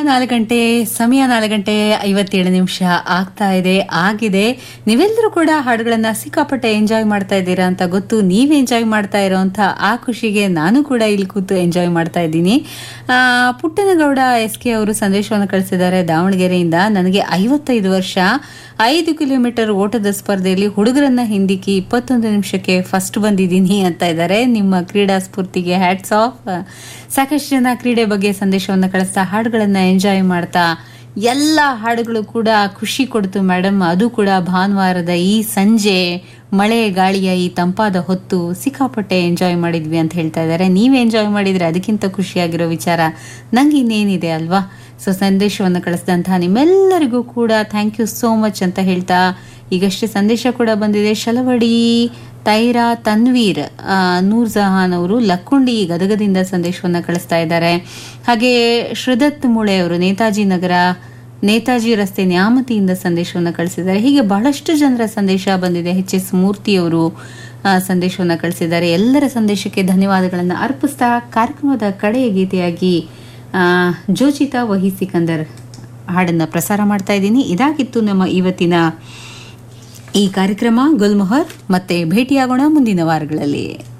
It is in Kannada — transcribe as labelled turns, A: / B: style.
A: ನಾಲ್ಕು ಗಂಟೆ ಸಮಯ ನಾಲ್ಕು ಗಂಟೆ ಐವತ್ತೇಳು ನಿಮಿಷ ಆಗ್ತಾ ಇದೆ ಆಗಿದೆ ನೀವೆಲ್ಲರೂ ಕೂಡ ಹಾಡುಗಳನ್ನ ಸಿಕ್ಕಾಪಟ್ಟೆ ಎಂಜಾಯ್ ಮಾಡ್ತಾ ಇದ್ದೀರಾ ಅಂತ ಗೊತ್ತು ನೀವು ಎಂಜಾಯ್ ಮಾಡ್ತಾ ಇರೋಂಥ ಆ ಖುಷಿಗೆ ನಾನು ಕೂಡ ಇಲ್ಲಿ ಕೂತು ಎಂಜಾಯ್ ಮಾಡ್ತಾ ಇದ್ದೀನಿ ಆ, ಪುಟ್ಟನಗೌಡ ಎಸ್ ಕೆ ಅವರು ಸಂದೇಶವನ್ನು ಕಳಿಸಿದ್ದಾರೆ ದಾವಣಗೆರೆಯಿಂದ ನನಗೆ ಐವತ್ತೈದು ವರ್ಷ ಐದು ಕಿಲೋಮೀಟರ್ ಓಟದ ಸ್ಪರ್ಧೆಯಲ್ಲಿ ಹುಡುಗರನ್ನ ಹಿಂದಿಕ್ಕಿ ಇಪ್ಪತ್ತೊಂದು ನಿಮಿಷಕ್ಕೆ ಫಸ್ಟ್ ಬಂದಿದ್ದೀನಿ ಅಂತ ಇದ್ದಾರೆ ನಿಮ್ಮ ಕ್ರೀಡಾ ಸ್ಫೂರ್ತಿಗೆ ಹ್ಯಾಟ್ಸ್ ಆಫ್ ಸಾಕಷ್ಟು ಜನ ಕ್ರೀಡೆ ಬಗ್ಗೆ ಸಂದೇಶವನ್ನು ಕಳಿಸ್ತಾ ಹಾಡುಗಳನ್ನ ಎಂಜಾಯ್ ಮಾಡ್ತಾ ಎಲ್ಲ ಹಾಡುಗಳು ಕೂಡ ಖುಷಿ ಕೊಡ್ತು ಮೇಡಮ್ ಅದು ಕೂಡ ಭಾನುವಾರದ ಈ ಸಂಜೆ ಮಳೆ ಗಾಳಿಯ ಈ ತಂಪಾದ ಹೊತ್ತು ಸಿಕ್ಕಾಪಟ್ಟೆ ಎಂಜಾಯ್ ಮಾಡಿದ್ವಿ ಅಂತ ಹೇಳ್ತಾ ಇದ್ದಾರೆ ನೀವು ಎಂಜಾಯ್ ಮಾಡಿದ್ರೆ ಅದಕ್ಕಿಂತ ಖುಷಿಯಾಗಿರೋ ವಿಚಾರ ನಂಗೆ ಇನ್ನೇನಿದೆ ಅಲ್ವಾ ಸೊ ಸಂದೇಶವನ್ನು ಕಳಿಸಿದಂತಹ ನಿಮ್ಮೆಲ್ಲರಿಗೂ ಕೂಡ ಥ್ಯಾಂಕ್ ಯು ಸೋ ಮಚ್ ಅಂತ ಹೇಳ್ತಾ ಈಗಷ್ಟೇ ಸಂದೇಶ ಕೂಡ ಬಂದಿದೆ ಶಲವಡಿ ತೈರಾ ತನ್ವೀರ್ ಆ, ನೂರ್ ಜಹಾನ್ ಅವರು ಲಕ್ಕುಂಡಿ ಗದಗದಿಂದ ಸಂದೇಶವನ್ನು ಕಳಿಸ್ತಾ ಇದ್ದಾರೆ ಹಾಗೆ ಶ್ರದತ್ ಮುಳೆ ಅವರು ನೇತಾಜಿ ನಗರ ನೇತಾಜಿ ರಸ್ತೆ ನ್ಯಾಮತಿಯಿಂದ ಸಂದೇಶವನ್ನು ಕಳಿಸಿದ್ದಾರೆ ಹೀಗೆ ಬಹಳಷ್ಟು ಜನರ ಸಂದೇಶ ಬಂದಿದೆ ಎಚ್ ಎಸ್ ಮೂರ್ತಿಯವರು ಆ, ಸಂದೇಶವನ್ನು ಕಳಿಸಿದ್ದಾರೆ ಎಲ್ಲರ ಸಂದೇಶಕ್ಕೆ ಧನ್ಯವಾದಗಳನ್ನು ಅರ್ಪಿಸ್ತಾ ಕಾರ್ಯಕ್ರಮದ ಕಡೆಯ ಗೀತೆಯಾಗಿ ಆ, ಜೋಚಿತಾ ವಹಿ ಸಿಕಂದರ್ ಹಾಡನ್ನು ಪ್ರಸಾರ ಮಾಡ್ತಾ ಇದ್ದೀನಿ ಇದಾಗಿತ್ತು ನಮ್ಮ ಇವತ್ತಿನ ಈ ಕಾರ್ಯಕ್ರಮ ಗುಲ್ಮೊಹರ್ ಮತ್ತೆ ಭೇಟಿಯಾಗೋಣ ಮುಂದಿನ ವಾರಗಳಲ್ಲಿ